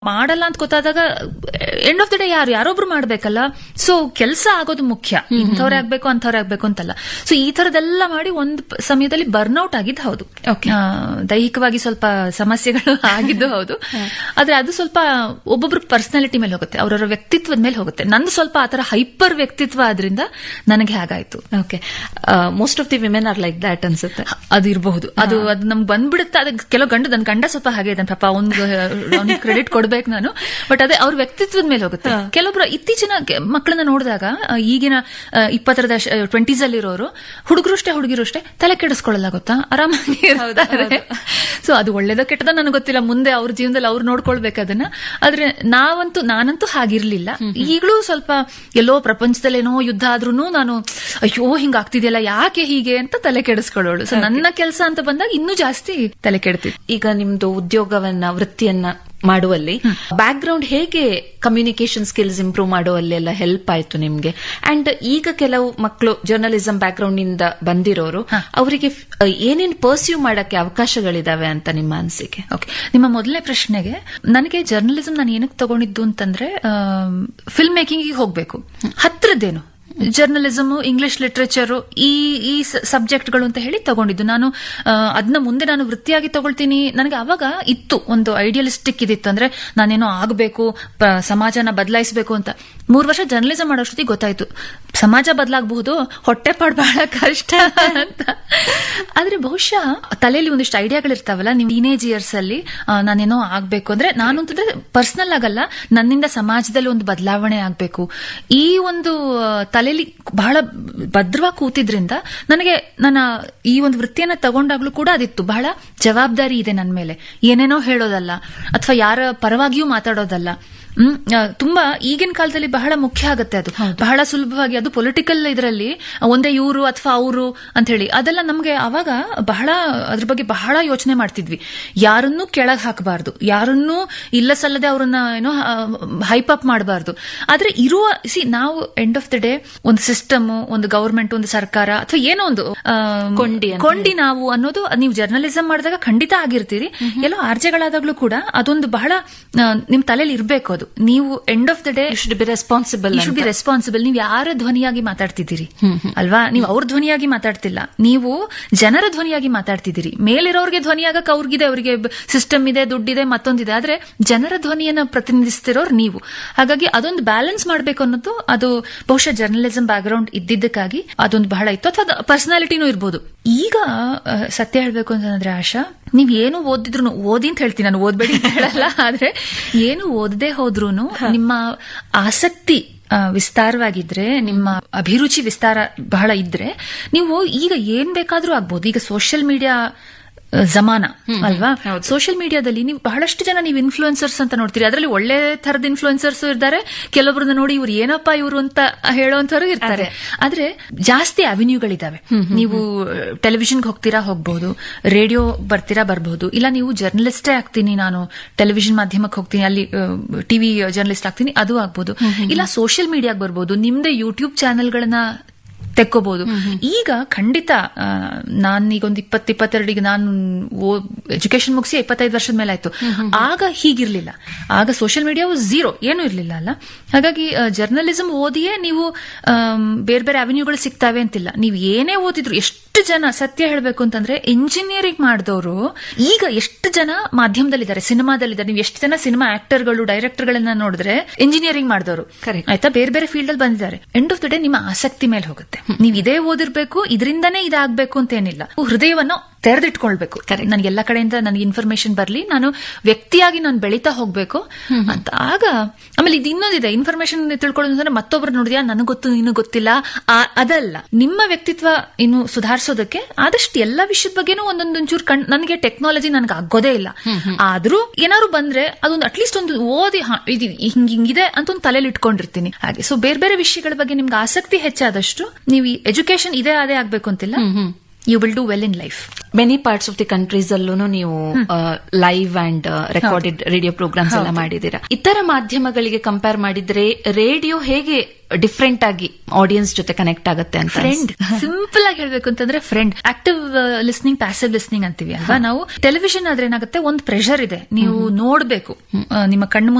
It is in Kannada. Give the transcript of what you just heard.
ಮಾಡಲ್ಲ ಅಂತ ಗೊತ್ತಾದಾಗ ಎಂಡ್ ಆಫ್ ದ ಡೇ ಯಾರು ಯಾರೊಬ್ರು ಮಾಡ್ಬೇಕಲ್ಲ ಸೊ ಕೆಲಸ ಆಗೋದು ಮುಖ್ಯ ಇಂಥವ್ರೆ ಆಗ್ಬೇಕು ಅಂಥವ್ರೆ ಆಗ್ಬೇಕು ಅಂತಲ್ಲ ಸೊ ಈ ತರದೆಲ್ಲ ಮಾಡಿ ಒಂದು ಪ- ಸಮಯದಲ್ಲಿ ಬರ್ನ್ಔಟ್ ಆಗಿದ್ದು ಹೌದು Okay. ಆ, ದೈಹಿಕವಾಗಿ ಸ್ವಲ್ಪ ಸಮಸ್ಯೆಗಳು ಆಗಿದ್ದು ಹೌದು ಆದ್ರೆ ಅದು ಸ್ವಲ್ಪ ಒಬ್ಬೊಬ್ರು ಪರ್ಸನಾಲಿಟಿ ಮೇಲೆ ಹೋಗುತ್ತೆ ಅವರವರ ವ್ಯಕ್ತಿತ್ವದ ಮೇಲೆ ಹೋಗುತ್ತೆ ನಂದು ಸ್ವಲ್ಪ ಆತರ ಹೈಪರ್ ವ್ಯಕ್ತಿತ್ವ ಆದ್ರಿಂದ ನನಗೆ ಹಾಗಾಯ್ತು okay most of the women are like that ಅನ್ಸುತ್ತೆ ಅದು ಇರಬಹುದು ಅದು ಅದು ನಮ್ಗೆ ಬಂದ್ಬಿಡುತ್ತೆ ಅದಕ್ಕೆ ಕೆಲವು ಗಂಡು ನನ್ನ ಗಂಡ ಸ್ವಲ್ಪ ಹಾಗೆ ಇದ್ದಾನೆ ಪಾಪ ಅವ್ನಿಗೆ ಅವ್ನಿಗೆ ಕ್ರೆಡಿಟ್ ಕೊಡ್ಬೇಕು ನಾನು ಬಟ್ ಅದೇ ಅವ್ರ ವ್ಯಕ್ತಿತ್ವದ ಮೇಲೆ ಹೋಗುತ್ತೆ ಕೆಲವೊಬ್ರು ಇತ್ತೀಚಿನ ಕೆ- ಮಕ್ಕಳನ್ನ ನೋಡಿದಾಗ ಆ, ಈಗಿನ ಆ, ಇಪ್ಪತ್ತರ ದಶ ಟ್ವೆಂಟೀಸ್ ಅಲ್ಲಿರೋರು ಹುಡುಗರು ಅಷ್ಟೇ ಹುಡುಗಿರು ಅಷ್ಟೇ ತಲೆ ಕೆಡಿಸ್ಕೊಳ್ಳಲ್ಲ ಗೊತ್ತಾ ಆರಾಮಾಗಿ ಇರ್ತಾರೆ ಸೊ ಅದು ಒಳ್ಳೇದೋ ಕೆಟ್ಟದೋ ನನಗೆ ಗೊತ್ತಿಲ್ಲ ಮುಂದೆ ಅವ್ರ ಜೀವನದಲ್ಲಿ ಅವ್ರು ನೋಡ್ಕೊಳ್ಬೇಕು ಅದನ್ನ ಆದ್ರೆ ನಾವಂತೂ ನಾನಂತೂ ಹಾಗಿರ್ಲಿಲ್ಲ ಈಗಲೂ ಸ್ವಲ್ಪ ಎಲ್ಲೋ ಪ್ರಪಂಚದಲ್ಲೇನೋ ಯುದ್ಧ ಆದ್ರೂ ನಾನು ಅಯ್ಯೋ ಹಿಂಗ ಆಗ್ತಿದೆಯಲ್ಲ ಯಾಕೆ ಹೀಗೆ ಅಂತ ತಲೆ ಕೆಡಿಸ್ಕೊಳ್ಳೋಳು ಸೊ ನನ್ನ ಕೆಲಸ ಅಂತ ಬಂದಾಗ ಇನ್ನೂ ಜಾಸ್ತಿ ತಲೆ ಕೆಡ್ತಿತ್ತು ಈಗ ನಿಮ್ದು ಉದ್ಯೋಗವನ್ನ ವೃತ್ತಿಯನ್ನ ಮಾಡುವಲ್ಲಿ ಬ್ಯಾಕ್ ಗ್ರೌಂಡ್ ಹೇಗೆ ಕಮ್ಯುನಿಕೇಶನ್ ಸ್ಕಿಲ್ಸ್ ಇಂಪ್ರೂವ್ ಮಾಡುವಲ್ಲಿ ಎಲ್ಲ ಹೆಲ್ಪ್ ಆಯ್ತು ನಿಮ್ಗೆ ಅಂಡ್ ಈಗ ಕೆಲವು ಮಕ್ಕಳು ಜರ್ನಲಿಸಂ ಬ್ಯಾಕ್ ಗ್ರೌಂಡ್ ನಿಂದ ಬಂದಿರೋರು ಅವರಿಗೆ ಏನೇನ್ ಪರ್ಸ್ಯೂ ಮಾಡಕ್ಕೆ ಅವಕಾಶಗಳಿದಾವೆ ಅಂತ ನಿಮ್ಮ ಅನಿಸಿಕೆ ಓಕೆ ನಿಮ್ಮ ಮೊದಲನೇ ಪ್ರಶ್ನೆಗೆ ನನಗೆ ಜರ್ನಲಿಸಂ ನಾನು ಏನಕ್ಕೆ ತಗೊಂಡಿದ್ದು ಅಂತಂದ್ರೆ ಫಿಲ್ಮ್ ಮೇಕಿಂಗ್ ಹೋಗ್ಬೇಕು ಹತ್ರದ್ದೇನು ಜರ್ನಲಿಸಮ್ ಇಂಗ್ಲಿಷ್ ಲಿಟ್ರೇಚರ್ ಈ ಈ ಸಬ್ಜೆಕ್ಟ್ಗಳು ಅಂತ ಹೇಳಿ ತಗೊಂಡಿದ್ದು ನಾನು ಅದನ್ನ ಮುಂದೆ ನಾನು ವೃತ್ತಿಯಾಗಿ ತಗೊಳ್ತೀನಿ ನನಗೆ ಅವಾಗ ಇತ್ತು ಒಂದು ಐಡಿಯಲಿಸ್ಟಿಕ್ ಇದಿತ್ತು ಅಂದ್ರೆ ನಾನೇನೋ ಆಗಬೇಕು ಸಮಾಜನ ಬದಲಾಯಿಸಬೇಕು ಅಂತ ಮೂರು ವರ್ಷ ಜರ್ನಲಿಸಂ ಮಾಡೋಷ್ಟೊತ್ತಿಗೆ ಗೊತ್ತಾಯ್ತು ಸಮಾಜ ಬದಲಾಗಬಹುದು ಹೊಟ್ಟೆಪಾಡು ಬಹಳ ಕಷ್ಟ ಅಂತ ಆದ್ರೆ ಬಹುಶಃ ತಲೆಯಲ್ಲಿ ಒಂದಿಷ್ಟು ಐಡಿಯಾಗಳಿರ್ತಾವಲ್ಲ ನೀವು ಟೀನೇಜ್ ಇಯರ್ಸ್ ಅಲ್ಲಿ ಆ, ನಾನೇನೋ ಆಗ್ಬೇಕು ಅಂದ್ರೆ ನಾನು ಅಂತಂದ್ರೆ ಪರ್ಸನಲ್ ಆಗಲ್ಲ ನನ್ನಿಂದ ಸಮಾಜದಲ್ಲಿ ಒಂದು ಬದಲಾವಣೆ ಆಗ್ಬೇಕು ಈ ಒಂದು ಆ, ತಲೆಯಲ್ಲಿ ಬಹಳ ಭದ್ರವಾಗಿ ಕೂತಿದ್ರಿಂದ ನನಗೆ ನನ್ನ ಈ ಒಂದು ವೃತ್ತಿಯನ್ನ ತಗೊಂಡಾಗ್ಲೂ ಕೂಡ ಅದಿತ್ತು ಬಹಳ ಜವಾಬ್ದಾರಿ ಇದೆ ನನ್ನ ಮೇಲೆ ಏನೇನೋ ಹೇಳೋದಲ್ಲ ಅಥವಾ ಯಾರ ಪರವಾಗಿಯೂ ಮಾತಾಡೋದಲ್ಲ ಹ್ಮ್ ಆ, ತುಂಬಾ ಈಗಿನ ಕಾಲದಲ್ಲಿ ಬಹಳ ಮುಖ್ಯ ಆಗುತ್ತೆ ಅದು ಬಹಳ ಸುಲಭವಾಗಿ ಅದು ಪೊಲಿಟಿಕಲ್ ಇದರಲ್ಲಿ ಒಂದೇ ಇವರು ಅಥವಾ ಅವರು ಅಂತ ಹೇಳಿ ಅದೆಲ್ಲ ನಮ್ಗೆ ಅವಾಗ ಬಹಳ ಅದ್ರ ಬಗ್ಗೆ ಬಹಳ ಯೋಚನೆ ಮಾಡ್ತಿದ್ವಿ ಯಾರನ್ನೂ ಕೆಳಗ್ ಹಾಕಬಾರ್ದು ಯಾರನ್ನೂ ಇಲ್ಲ ಸಲ್ಲದೆ ಅವ್ರನ್ನ ಏನೋ ಹೈಪ್ ಅಪ್ ಮಾಡಬಾರ್ದು ಆದ್ರೆ ಇರುವ ಸಿ ನಾವು ಎಂಡ್ ಆಫ್ ದ ಡೇ ಒಂದು ಸಿಸ್ಟಮ್ ಒಂದು ಗವರ್ಮೆಂಟ್ ಒಂದು ಸರ್ಕಾರ ಅಥವಾ ಏನೋ ಒಂದು ಆ, ಕೊಂಡಿ ಅಂತ ಕೊಂಡಿ ನಾವು ಅನ್ನೋದು ನೀವು ಜರ್ನಲಿಸಂ ಮಾಡಿದಾಗ ಖಂಡಿತ ಆಗಿರ್ತೀರಿ ಎಲ್ಲೋ ಆರ್ಜೆಗಳಾದಾಗ್ಲೂ ಕೂಡ ಅದೊಂದು ಬಹಳ ಆ, ನಿಮ್ ತಲೆಯಲ್ಲಿ ಇರ್ಬೇಕು ಅದು ನೀವು end of the day you should be responsible should be responsible ನೀವು ಯಾರ ಧ್ವನಿಯಾಗಿ ಮಾತಾಡ್ತಿದ್ದೀರಿ ಅಲ್ವಾ ನೀವು ಅವ್ರ ಧ್ವನಿಯಾಗಿ ಮಾತಾಡ್ತಿಲ್ಲ ನೀವು ಜನರ ಧ್ವನಿಯಾಗಿ ಮಾತಾಡ್ತಿದ್ದೀರಿ ಮೇಲಿರೋರ್ಗೆ ಧ್ವನಿಯಾಗಕ್ ಅವ್ರಿಗಿದೆ ಅವರಿಗೆ ಸಿಸ್ಟಮ್ ಇದೆ ದುಡ್ಡಿದೆ ಮತ್ತೊಂದಿದೆ ಆದ್ರೆ ಜನರ ಧ್ವನಿಯನ್ನ ಪ್ರತಿನಿಧಿಸ್ತಿರೋರು ನೀವು ಹಾಗಾಗಿ ಅದೊಂದು ಬ್ಯಾಲೆನ್ಸ್ ಮಾಡ್ಬೇಕು ಅನ್ನೋದು ಅದು ಬಹುಶಃ ಜರ್ನಲಿಸಂ ಬ್ಯಾಕ್ ಗ್ರೌಂಡ್ ಇದ್ದಿದ್ದಕ್ಕಾಗಿ ಅದೊಂದು ಬಹಳ ಇತ್ತು ಅಥವಾ ಪರ್ಸನಾಲಿಟಿನೂ ಇರ್ಬೋದು ಈಗ ಆ, ಸತ್ಯ ಹೇಳ್ಬೇಕು ಅಂತಂದ್ರೆ ಆಶಾ ನೀವ್ ಏನು ಓದಿದ್ರು ಓದಿ ಅಂತ ಹೇಳ್ತೀನಿ ನಾನು ಓದ್ಬೇಡಿ ಅಂತ ಹೇಳಲ್ಲ ಆದ್ರೆ ಏನು ಓದದೆ ಹೋದ್ರೂನು ನಿಮ್ಮ ಆಸಕ್ತಿ ಆ, ವಿಸ್ತಾರವಾಗಿದ್ರೆ ನಿಮ್ಮ ಅಭಿರುಚಿ ವಿಸ್ತಾರ ಬಹಳ ಇದ್ರೆ ನೀವು ಈಗ ಏನ್ ಬೇಕಾದ್ರೂ ಆಗ್ಬೋದು ಈಗ ಸೋಷಿಯಲ್ ಮೀಡಿಯಾ ಜಮಾನ ಅಲ್ವಾ ಸೋಷಿಯಲ್ ಮೀಡಿಯಾದಲ್ಲಿ ನೀವು ಬಹಳಷ್ಟು ಜನ ನೀವು ಇನ್ಫ್ಲೂಯೆನ್ಸರ್ಸ್ ಅಂತ ನೋಡ್ತೀರಿ ಅದರಲ್ಲಿ ಒಳ್ಳೆ ತರದ ಇನ್ಫ್ಲೂಯೆನ್ಸರ್ಸ್ ಇರ್ತಾರೆ ಕೆಲವೊಬ್ಬರನ್ನ ನೋಡಿ ಇವ್ರು ಏನಪ್ಪಾ ಇವರು ಅಂತ ಹೇಳುವಂತವ್ರು ಇರ್ತಾರೆ ಆದ್ರೆ ಜಾಸ್ತಿ ಅವೆನ್ಯೂಗಳಿದಾವೆ ನೀವು ಟೆಲಿವಿಷನ್ಗೆ ಹೋಗ್ತೀರಾ ಹೋಗ್ಬಹುದು ರೇಡಿಯೋ ಬರ್ತೀರಾ ಬರ್ಬಹುದು ಇಲ್ಲ ನೀವು ಜರ್ನಲಿಸ್ಟೇ ಆಗ್ತೀನಿ ನಾನು ಟೆಲಿವಿಷನ್ ಮಾಧ್ಯಮಕ್ಕೆ ಹೋಗ್ತೀನಿ ಅಲ್ಲಿ ಟಿವಿ ಜರ್ನಲಿಸ್ಟ್ ಆಗ್ತೀನಿ ಅದು ಆಗ್ಬೋದು ಇಲ್ಲ ಸೋಷಿಯಲ್ ಮೀಡಿಯಾಗೆ ಬರ್ಬೋದು ನಿಮ್ದೇ ಯೂಟ್ಯೂಬ್ ಚಾನೆಲ್ಗಳನ್ನ ತೆಕ್ಕೋಬಹುದು ಈಗ ಖಂಡಿತ ಆ, ನಾನ್ ಈಗ ಒಂದು ಇಪ್ಪತ್ ಇಪ್ಪತ್ತೆರಡಿಗೆ ನಾನು ಎಜುಕೇಶನ್ ಮುಗಿಸಿ ಇಪ್ಪತ್ತೈದು ವರ್ಷದ ಮೇಲೆ ಆಯ್ತು ಆಗ ಹೀಗಿರ್ಲಿಲ್ಲ ಆಗ ಸೋಷಿಯಲ್ ಮೀಡಿಯಾ ಝೀರೋ ಏನೂ ಇರ್ಲಿಲ್ಲ ಅಲ್ಲ ಹಾಗಾಗಿ ಜರ್ನಲಿಸಂ ಓದಿಯೇ ನೀವು ಆಮ್, ಬೇರೆ ಬೇರೆ ಅವೆನ್ಯೂಗಳು ಸಿಗ್ತಾವೆ ಅಂತಿಲ್ಲ ನೀವು ಏನೇ ಓದಿದ್ರು ಎಷ್ಟು ಜನ ಸತ್ಯ ಹೇಳ್ಬೇಕು ಅಂತಂದ್ರೆ ಇಂಜಿನಿಯರಿಂಗ್ ಮಾಡಿದವರು ಈಗ ಎಷ್ಟು ಜನ ಮಾಧ್ಯಮದಲ್ಲಿದ್ದಾರೆ ಸಿನಿಮಾದಲ್ಲಿದ್ದಾರೆ ನೀವು ಎಷ್ಟು ಜನ ಸಿನಿಮಾ ಆಕ್ಟರ್ಗಳು ಡೈರೆಕ್ಟರ್ಗಳನ್ನ ನೋಡಿದ್ರೆ ಇಂಜಿನಿಯರಿಂಗ್ ಮಾಡಿದವರು Correct. ಆಯ್ತಾ ಬೇರೆ ಬೇರೆ ಫೀಲ್ಡ್ ಅಲ್ಲಿ ಬಂದಿದ್ದಾರೆ ಎಂಡ್ ಆಫ್ ದ ಡೇ ನಿಮ್ಮ ಆಸಕ್ತಿ ಮೇಲೆ ಹೋಗುತ್ತೆ ನೀವು ಇದೇ ಓದಿರ್ಬೇಕು ಇದರಿಂದನೇ ಇದಾಗಬೇಕು ಅಂತ ಏನಿಲ್ಲ ಹೃದಯವನ್ನು ತೆರೆದಿಟ್ಕೊಳ್ಬೇಕು ನನಗೆ ಎಲ್ಲ ಕಡೆಯಿಂದ ನನಗೆ ಇನ್ಫಾರ್ಮೇಶನ್ ಬರ್ಲಿ ನಾನು ವ್ಯಕ್ತಿಯಾಗಿ ನಾನು ಬೆಳೀತಾ ಹೋಗ್ಬೇಕು ಅಂತ ಆಗ ಆಮೇಲೆ ಇದು ಇನ್ನೊಂದಿದೆ ಇನ್ಫಾರ್ಮೇಶನ್ ತಿಳ್ಕೊಳ್ಳೋದು ಅಂದ್ರೆ ಮತ್ತೊಬ್ರು ನೋಡಿದ್ಯಾ ನನಗೆ ಗೊತ್ತು ನೀನು ಗೊತ್ತಿಲ್ಲ ಆ- ಅದಲ್ಲ ನಿಮ್ಮ ವ್ಯಕ್ತಿತ್ವ ಇನ್ನು ಸುಧಾರಿಸೋದಕ್ಕೆ ಆದಷ್ಟು ಎಲ್ಲ ವಿಷಯದ ಬಗ್ಗೆನೂ ಒಂದೊಂದೊಂಚೂರು ಕಣ್ ನನಗೆ ಟೆಕ್ನಾಲಜಿ ನನಗೆ ಆಗೋದೇ ಇಲ್ಲ ಆದ್ರೂ ಏನಾದ್ರು ಬಂದ್ರೆ ಅದೊಂದು ಅಟ್ಲೀಸ್ಟ್ ಒಂದು ಓದಿ ಹಾ, ಇದು ಹಿಂಗ್ ಹಿಂಗಿದೆ ಅಂತ ಒಂದು ತಲೆಯಲ್ಲಿ ಇಟ್ಕೊಂಡಿರ್ತೀನಿ ಹಾಗೆ ಸೊ ಬೇರೆ ಬೇರೆ ವಿಷಯಗಳ ಬಗ್ಗೆ ನಿಮ್ಗೆ ಆಸಕ್ತಿ ಹೆಚ್ಚಾದಷ್ಟು ನೀವು ಎಜುಕೇಶನ್ ಇದೇ ಅದೇ ಆಗ್ಬೇಕು ಅಂತಿಲ್ಲ you will do well in life many parts of the countries ಅಲ್ಲೂ ನೀವು live and recorded radio programmes ಎಲ್ಲ ಮಾಡಿದ್ದೀರಾ ಇತರ ಮಾಧ್ಯಮಗಳಿಗೆ ಕಂಪೇರ್ ಮಾಡಿದ್ರೆ ರೇಡಿಯೋ ಹೇಗೆ ಡಿಫ್ರೆಂಟ್ ಆಗಿ ಆಡಿಯನ್ಸ್ ಜೊತೆ ಕನೆಕ್ಟ್ ಆಗುತ್ತೆ ಅಂತ ಫ್ರೆಂಡ್ ಸಿಂಪಲ್ ಆಗಿ ಹೇಳ್ಬೇಕು ಅಂತಂದ್ರೆ friend active listening passive listening ಅಂತೀವಿ ಅಲ್ವಾ ನಾವು ಟೆಲಿವಿಷನ್ ಆದ್ರೆ ಏನಾಗುತ್ತೆ ಒಂದು ಪ್ರೆಷರ್ ಇದೆ ನೀವು ನೋಡ್ಬೇಕು ಆ, ನಿಮ್ಮ ಕಣ್ಣು